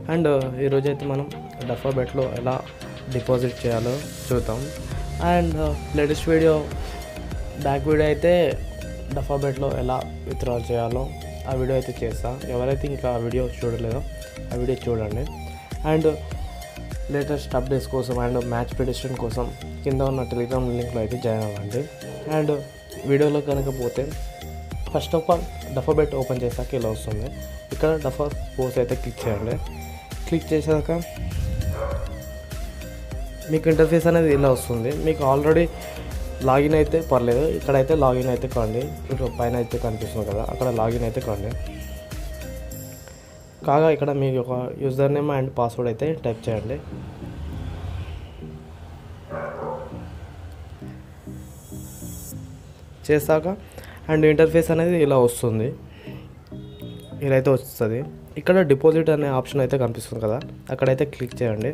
and ఈరోజు అయితే మనం డఫా బెట్లో ఎలా డిపాజిట్ చేయాలో చూద్దాం and latest video back video అయితే డఫా బెట్లో ఎలా విత్డ్రాల్ చేయాలో ఆ వీడియో అయితే చేస్తా ఎవరైతే ఇంకా ఆ వీడియో చూడలేదో ఆ వీడియో చూడండి అండ్ లేటెస్ట్ అప్డేట్స్ కోసం అండ్ మ్యాచ్ ప్రిడిక్షన్ కోసం కింద ఉన్న టెలిగ్రామ్ లింక్లో అయితే జాయిన్ అవ్వండి అండ్ వీడియోలో కనుక పోతే first of all Dafabet open చేశాక ఇలా వస్తుంది ఇక్కడ డఫా పోస్ అయితే క్లిక్ చేయండి క్లిక్ చేశాక మీకు ఇంటర్ఫేస్ అనేది ఇలా వస్తుంది మీకు ఆల్రెడీ లాగిన్ అయితే పర్లేదు ఇక్కడైతే లాగిన్ అయితే కాండి ఇక్కడ పైన అయితే కనిపిస్తుంది కదా అక్కడ లాగిన్ అయితే కాండి కాగా ఇక్కడ మీ యొక్క యూజర్ నేమ్ అండ్ పాస్వర్డ్ అయితే టైప్ చేయండి చేశాక అండ్ ఇంటర్ఫేస్ అనేది ఇలా వస్తుంది ఇలా అయితే వస్తుంది ఇక్కడ డిపాజిట్ అనే ఆప్షన్ అయితే కనిపిస్తుంది కదా అక్కడైతే క్లిక్ చేయండి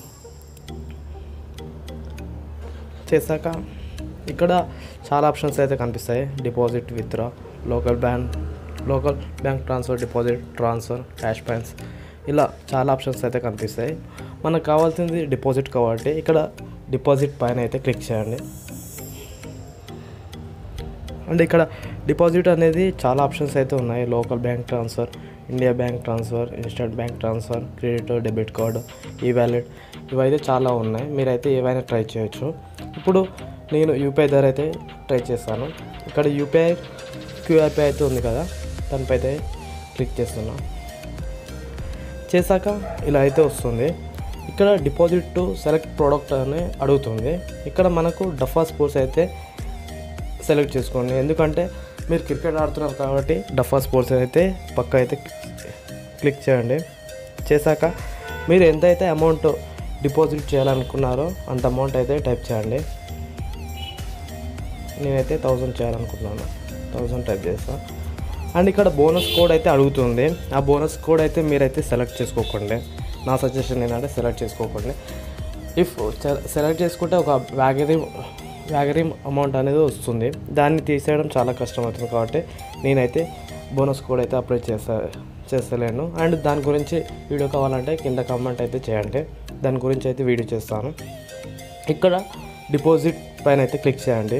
చేశాక ఇక్కడ చాలా ఆప్షన్స్ అయితే కనిపిస్తాయి deposit withdraw local bank local bank transfer deposit transfer cash బ్యాన్స్ ఇలా చాలా ఆప్షన్స్ అయితే కనిపిస్తాయి మనకు కావాల్సింది డిపాజిట్ కాబట్టి ఇక్కడ డిపాజిట్ పైన అయితే క్లిక్ చేయండి అండ్ ఇక్కడ డిపాజిట్ అనేది చాలా ఆప్షన్స్ అయితే ఉన్నాయి local bank transfer India bank transfer instant bank transfer credit debit card e wallet ఇవైతే చాలా ఉన్నాయి మీరైతే ఏవైనా ట్రై చేయొచ్చు ఇప్పుడు నేను యూపీఐ ద్వారా అయితే ట్రై చేస్తాను ఇక్కడ యూపీఐ క్యూఆర్పీ అయితే ఉంది కదా దానిపై అయితే క్లిక్ చేస్తున్నా చేశాక ఇలా అయితే వస్తుంది ఇక్కడ డిపాజిట్ టు సెలెక్ట్ ప్రోడక్ట్ అని అడుగుతుంది ఇక్కడ మనకు డఫా స్పోర్ట్స్ అయితే సెలెక్ట్ చేసుకోండి ఎందుకంటే మీరు క్రికెట్ ఆడుతున్నారు కాబట్టి డఫా స్పోర్ట్స్ అయితే పక్క అయితే క్లిక్ చేయండి చేశాక మీరు ఎంతైతే అమౌంట్ డిపాజిట్ చేయాలనుకున్నారో అంత అమౌంట్ అయితే టైప్ చేయండి నేనైతే థౌజండ్ చేయాలనుకుంటున్నాను థౌజండ్ టైప్ చేస్తాను అండ్ ఇక్కడ బోనస్ కోడ్ అయితే అడుగుతుంది ఆ బోనస్ కోడ్ అయితే మీరైతే సెలెక్ట్ చేసుకోకండి నా సజెషన్ ఏంటంటే సెలెక్ట్ చేసుకోకండి ఇఫ్ సెలెక్ట్ చేసుకుంటే ఒక వ్యాగరీ వ్యాగరీ అమౌంట్ అనేది వస్తుంది దాన్ని తీసేయడం చాలా కష్టం అవుతుంది కాబట్టి నేనైతే బోనస్ కోడ్ అయితే అప్లై చేస్తా చేస్తలేను అండ్ దాని గురించి వీడియో కావాలంటే కింద కామెంట్ అయితే చేయండి దాని గురించి అయితే వీడియో చేస్తాను ఇక్కడ డిపాజిట్ పైన అయితే క్లిక్ చేయండి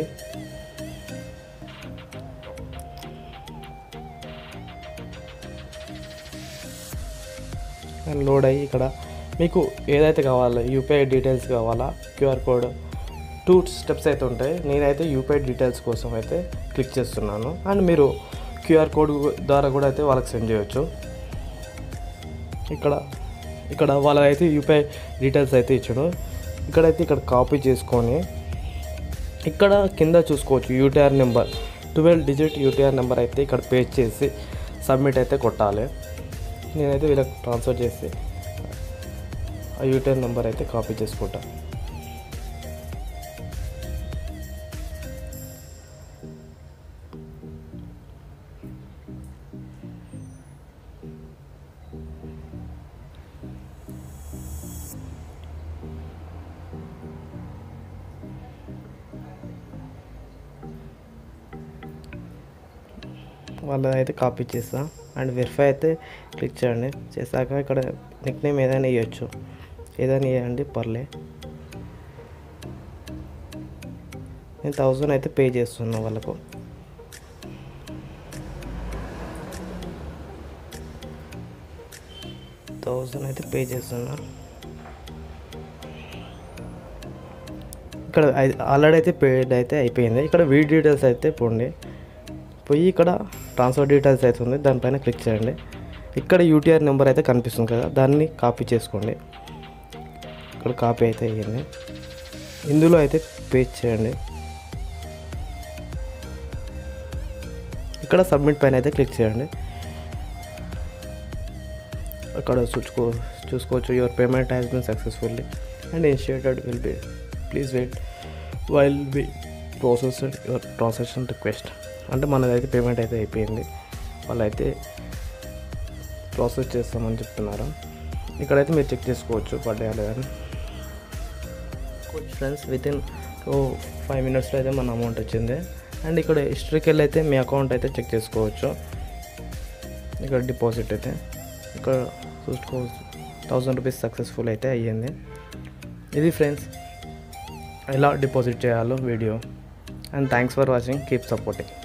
అండ్ లోడ్ అయ్యి ఇక్కడ మీకు ఏదైతే కావాలో యూపీఐ డీటెయిల్స్ కావాలా క్యూఆర్ కోడ్ టూ స్టెప్స్ అయితే ఉంటాయి నేనైతే యూపీఐ డీటెయిల్స్ కోసం అయితే క్లిక్ చేస్తున్నాను అండ్ మీరు క్యూఆర్ కోడ్ ద్వారా కూడా అయితే వాళ్ళకి సెండ్ చేయొచ్చు ఇక్కడ ఇక్కడ వాళ్ళైతే యూపీఐ డీటెయిల్స్ అయితే ఇచ్చాడు ఇక్కడైతే ఇక్కడ కాపీ చేసుకొని ఇక్కడ కింద చూసుకోవచ్చు UTR number twelve digit UTR number అయితే ఇక్కడ పేస్ట్ చేసి సబ్మిట్ అయితే కొట్టాలి నేనైతే వీళ్ళకి ట్రాన్స్ఫర్ చేసి ఆ యూటీఆర్ నెంబర్ అయితే కాపీ చేసుకుంటా వాళ్ళది అయితే కాపీ చేస్తా అండ్ వెరిఫై అయితే క్లిక్ చేయండి చేశాక ఇక్కడ నిక్ నేమ్ ఏదైనా ఇవ్వచ్చు ఏదైనా ఇవ్వండి పర్లే నేను థౌజండ్ అయితే పే చేస్తున్నా వాళ్ళకు థౌజండ్ అయితే పే చేస్తున్నా ఇక్కడ ఆల్రెడీ అయితే పేడ్ అయితే అయిపోయింది ఇక్కడ వీ డీటెయిల్స్ అయితే పోండి పోయి ఇక్కడ ట్రాన్స్ఫర్ డీటెయిల్స్ అవుతుంది దానిపైన క్లిక్ చేయండి ఇక్కడ యూటీఆర్ నెంబర్ అయితే కనిపిస్తుంది కదా దాన్ని కాపీ చేసుకోండి ఇక్కడ కాపీ అయితే అయ్యింది ఇందులో అయితే పేస్ట్ చేయండి ఇక్కడ సబ్మిట్ పైన అయితే క్లిక్ చేయండి అక్కడ చూసుకో చూసుకోవచ్చు your payment has been successfully and initiated will be please wait while be processed your transaction request అంటే మనదైతే పేమెంట్ అయితే అయిపోయింది వాళ్ళైతే ప్రాసెస్ చేస్తామని చెప్తున్నారు ఇక్కడైతే మీరు చెక్ చేసుకోవచ్చు పడ్డా లేదని friends within two five మినిట్స్లో అయితే మన అమౌంట్ వచ్చింది అండ్ ఇక్కడ హిస్టరీకి వెళ్ళి అయితే మీ అకౌంట్ అయితే చెక్ చేసుకోవచ్చు ఇక్కడ డిపాజిట్ అయితే ఇక్కడ చూసుకోవచ్చు థౌజండ్ రూపీస్ సక్సెస్ఫుల్ అయితే అయ్యింది ఇది ఫ్రెండ్స్ ఎలా డిపాజిట్ చేయాలో video and thanks for watching keep supporting